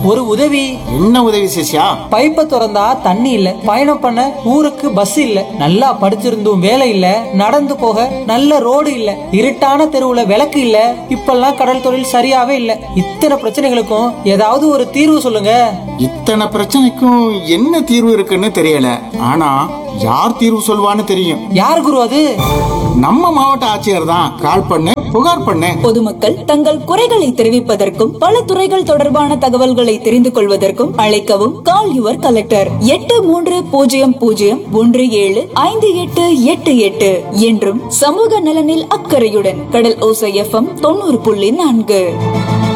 ஒரு உதவி என்ன உதவி சிஷ்யா பைப்பை திறந்தா தண்ணி இல்ல பயணம் பண்ண ஊருக்கு பஸ் இல்ல நல்லா படிச்சிருந்தும் வேலை இல்ல நடந்து போக நல்ல ரோடு இல்ல இருட்டான தெருவுல விளக்கு இல்ல இப்பெல்லாம் கடல் தொழில் சரியாவே இல்ல இத்தனை பிரச்சனைகளுக்கும் ஏதாவது ஒரு தீர்வு சொல்லுங்க இத்தனை பிரச்சனைக்கும் என்ன தீர்வு இருக்குன்னு தெரியல ஆனா யார் தீர்வு சொல்வான்னு தெரியும் யார் குரு அது நம்ம மாவட்ட ஆட்சியர் தான் கால் பண்ணு புகார் பண்ணு பொதுமக்கள் தங்கள் குறைகளை தெரிவிப்பதற்கும் பல துறைகள் தொடர்பான தகவல்களை தெரிந்து கொள்வதற்கும் அழைக்கவும் கால் யுவர் கலெக்டர் எட்டு மூன்று பூஜ்ஜியம் பூஜ்ஜியம் ஒன்று ஏழு ஐந்து எட்டு எட்டு எட்டு என்றும் சமூக நலனில் அக்கறையுடன் கடல் ஓசை எஃப்எம் தொண்ணூறு புள்ளி நான்கு